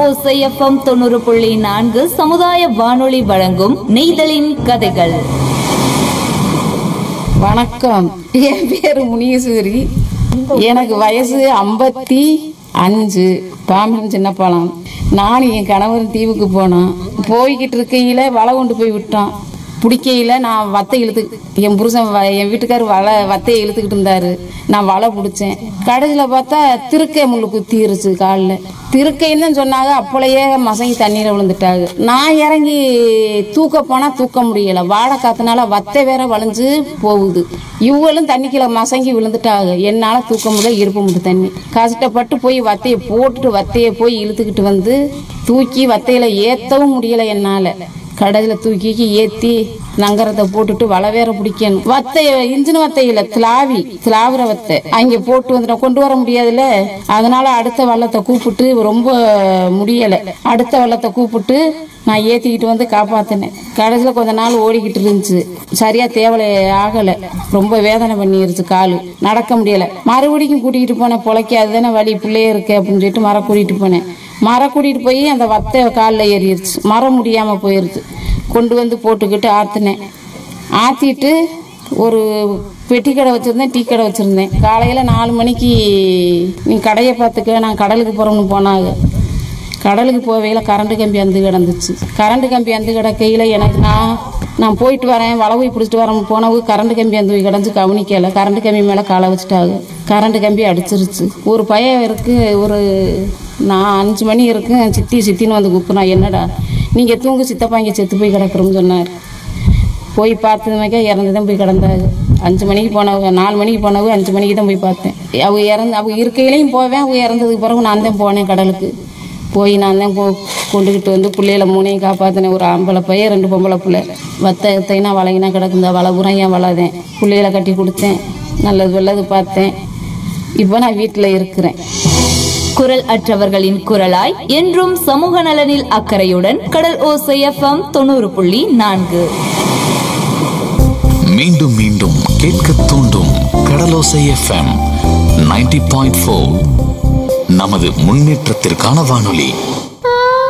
ஓசைஎஃப்எம் தொண்ணூறு புள்ளி நான்கு சமுதாய வானொலி வழங்கும் நெய்தலின் கதைகள் வணக்கம் என் பேரு முனீஸ்வரி எனக்கு வயசு ஐம்பத்தி அஞ்சு பாம்பன் சின்ன பழம் நான் என் கணவர் தீவுக்கு போனோம் போய்கிட்டு இருக்கையில வலை கொண்டு போய் விட்டோம் பிடிக்கையில நான் வத்தை இழுத்து என் புருஷன் வ- என் வீட்டுக்கார் வலை வத்தையை இழுத்துக்கிட்டு இருந்தாரு நான் வலை பிடிச்சேன் கடைசியில் பார்த்தா திருக்கை முள்ளு குத்திருச்சு காலில் திருக்கைன்னு தான் சொன்னாங்க அப்பளையே மசங்கி தண்ணீரை விழுந்துட்டாங்க நான் இறங்கி தூக்க போனால் தூக்க முடியல வாழை காத்துனால வத்தை வேற வளைஞ்சு போகுது இவங்களும் தண்ணிக்குள்ள மசங்கி விழுந்துட்டாங்க என்னால் தூக்க முடியல இருப்ப முடியும் தண்ணி கஷ்டப்பட்டு போய் வத்தையை போட்டுட்டு வத்தையை போய் இழுத்துக்கிட்டு வந்து தூக்கி வத்தையில ஏற்றவும் முடியல என்னால் கடையில் தூக்கி ஏற்றி நங்கரத்தை போட்டுட்டு வலை வேற பிடிக்கணும் வத்தை இன்ஜின் வத்தையில திலாவி திலாவுற வத்தை அங்கே போட்டு வந்துட்டோம் கொண்டு வர முடியாதுல்ல அதனால அடுத்த வள்ளத்தை கூப்பிட்டு ரொம்ப முடியலை அடுத்த வள்ளத்தை கூப்பிட்டு நான் ஏற்றிக்கிட்டு வந்து காப்பாற்றினேன் கடைசியில் கொஞ்ச நாள் ஓடிக்கிட்டு இருந்துச்சு சரியா தேவலை ஆகலை ரொம்ப வேதனை பண்ணிருச்சு காலு நடக்க முடியலை மறுபடியும் கூட்டிகிட்டு போனேன் பொழைக்காது தானே வழி பிள்ளையே இருக்கு அப்படின்னு சொல்லிட்டு மரம் கூட்டிகிட்டு போனேன் மரம் கூட்டிகிட்டு போய் அந்த வத்தை காலில் ஏறிடுச்சு மரம் முடியாமல் போயிருச்சு கொண்டு வந்து போட்டுக்கிட்டு ஆற்றுனேன் ஆற்றிட்டு ஒரு பெட்டி கடை வச்சுருந்தேன் டீ கடை வச்சுருந்தேன் காலையில் நாலு மணிக்கு நீ கடையை பார்த்துக்க நான் கடலுக்கு போகிறோம்னு போனாங்க கடலுக்கு போவையில் கரண்ட் கம்பி அந்து கிடந்துச்சு கரண்ட் கம்பி அந்து கிடக்கையில் எனக்கு நான் நான் போயிட்டு வரேன் வளவை பிடிச்சிட்டு வரேன் போனவு கரண்ட் கம்பி அந்து கிடந்து கவனிக்கல கரண்ட் கம்பி மேலே காலை வச்சுட்டாங்க கரண்ட் கம்பி அடிச்சிருச்சு ஒரு பையன் இருக்கு ஒரு நான் அஞ்சு மணி இருக்கு சித்தி சித்தின்னு வந்து கூப்பிட்றா என்னடா நீங்கள் தூங்கு சித்தப்பா இங்கே செத்து போய் கிடக்குறோம்னு சொன்னார் போய் பார்த்ததுமாக்கா இறந்து தான் போய் கிடந்தாங்க அஞ்சு மணிக்கு போனவங்க நாலு மணிக்கு போனவங்க அஞ்சு மணிக்கு தான் போய் பார்த்தேன் அவங்க இறந்து அவங்க இருக்கையிலையும் போவேன் அவங்க இறந்ததுக்கு பிறகு நான் தான் போனேன் கடலுக்கு போய் நான் தான் போ கொண்டுக்கிட்டு வந்து பிள்ளையில மூணையும் காப்பாற்றினேன் ஒரு ஆம்பளை பையன் ரெண்டு பொம்பளை பிள்ளை வத்த தைனா வளையினா கிடக்குந்த வலை பூரா ஏன் வளதேன் பிள்ளையில கட்டி கொடுத்தேன் நல்லது வெள்ளது பார்த்தேன் இப்போ நான் வீட்டில் இருக்கிறேன் குரல் அற்றவர்களின் குரலாய் என்றும் சமூக நலனில் அக்கறையுடன் கடல் ஓசைஎஃப்எம் தொண்ணூறு புள்ளி நான்கு மீண்டும் மீண்டும் கேட்க தூண்டும் கடலோசை எஃப்எம் 90.4 பாயிண்ட் நமது முன்னேற்றத்திற்கான வானொலி